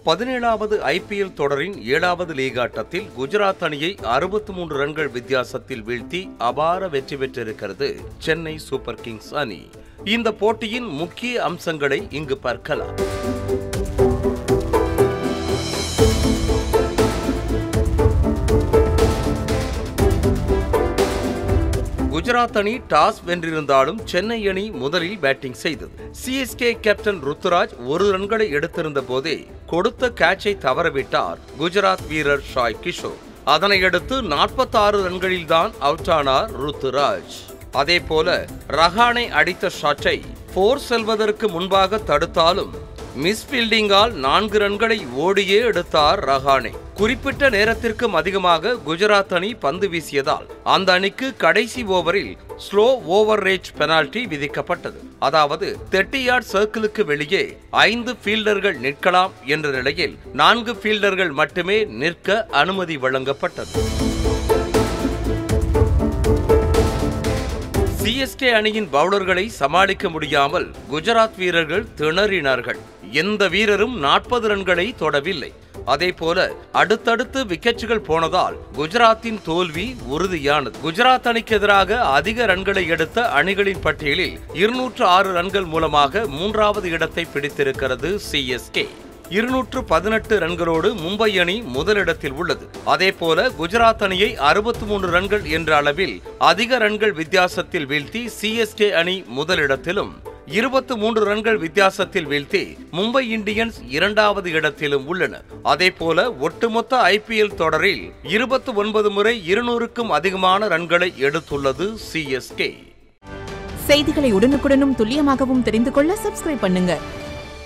பதினேழாவது ஐபிஎல் தொடரின் ஏழாவது லீக் ஆட்டத்தில் குஜராத் அணியை அறுபத்தி மூன்று ரன்கள் வித்தியாசத்தில் வீழ்த்தி அபார வெற்றி பெற்றிருக்கிறது சென்னை சூப்பர் கிங்ஸ் அணி இந்த போட்டியின் முக்கிய அம்சங்களை இங்கு பார்க்கலாம் குஜராத் அணி டாஸ் வென்றிருந்தாலும் சென்னை அணி முதலில் பேட்டிங் செய்தது சிஎஸ்கே கேப்டன் ருத்துராஜ் ஒரு ரன்களை எடுத்திருந்த போதே கொடுத்த கேட்சை தவறவிட்டார் குஜராத் வீரர் ஷாய் கிஷோர் அதனையடுத்து நாற்பத்தாறு ரன்களில்தான் அவுட் ஆனார் ருத்துராஜ் அதே போல ரஹானை அடித்த ஷாட்டை போர் செல்வதற்கு முன்பாக தடுத்தாலும் மிஸ் ஃபீல்டிங்கால் நான்கு ரன்களை ஓடியே எடுத்தார் ரஹானே குறிப்பிட்ட நேரத்திற்கும் அதிகமாக குஜராத் அணி பந்து வீசியதால் அந்த அணிக்கு கடைசி ஓவரில் ஸ்லோ ஓவர் ரேஜ் பெனால்டி விதிக்கப்பட்டது அதாவது தெட்டி யார்ட் சர்க்கிளுக்கு வெளியே ஐந்து ஃபீல்டர்கள் நிற்கலாம் என்ற நிலையில் நான்கு ஃபீல்டர்கள் மட்டுமே நிற்க அனுமதி வழங்கப்பட்டது சிஎஸ்கே அணியின் பவுலர்களை சமாளிக்க முடியாமல் குஜராத் வீரர்கள் திணறினார்கள் எந்த வீரரும் நாற்பது ரன்களை தொடவில்லை அதேபோல அடுத்தடுத்து விக்கெட்டுகள் போனதால் குஜராத்தின் தோல்வி உறுதியானது குஜராத் அணிக்கு எதிராக அதிக ரன்களை எடுத்த அணிகளின் பட்டியலில் இருநூற்று ஆறு ரன்கள் மூலமாக மூன்றாவது இடத்தை பிடித்திருக்கிறது சிஎஸ்கே இருநூற்று பதினெட்டு ரன்களோடு மும்பை அணி முதலிடத்தில் உள்ளது அதேபோல குஜராத் அணியை அறுபத்தி மூன்று ரன்கள் என்ற அளவில் அதிக ரன்கள் வித்தியாசத்தில் வீழ்த்தி சிஎஸ்கே அணி முதலிடத்திலும் இருபத்து மூன்று ரன்கள் வித்தியாசத்தில் வீழ்த்தி மும்பை இந்தியன்ஸ் இரண்டாவது இடத்திலும் உள்ளன அதேபோல ஒட்டுமொத்த ஐபிஎல் தொடரில் இருபத்தி ஒன்பது முறை இருநூறுக்கும் அதிகமான ரன்களை எடுத்துள்ளது சிஎஸ்கே செய்திகளை உடனுக்குடனும் துல்லியமாகவும் தெரிந்து கொள்ள சப்ஸ்கிரைப் பண்ணுங்க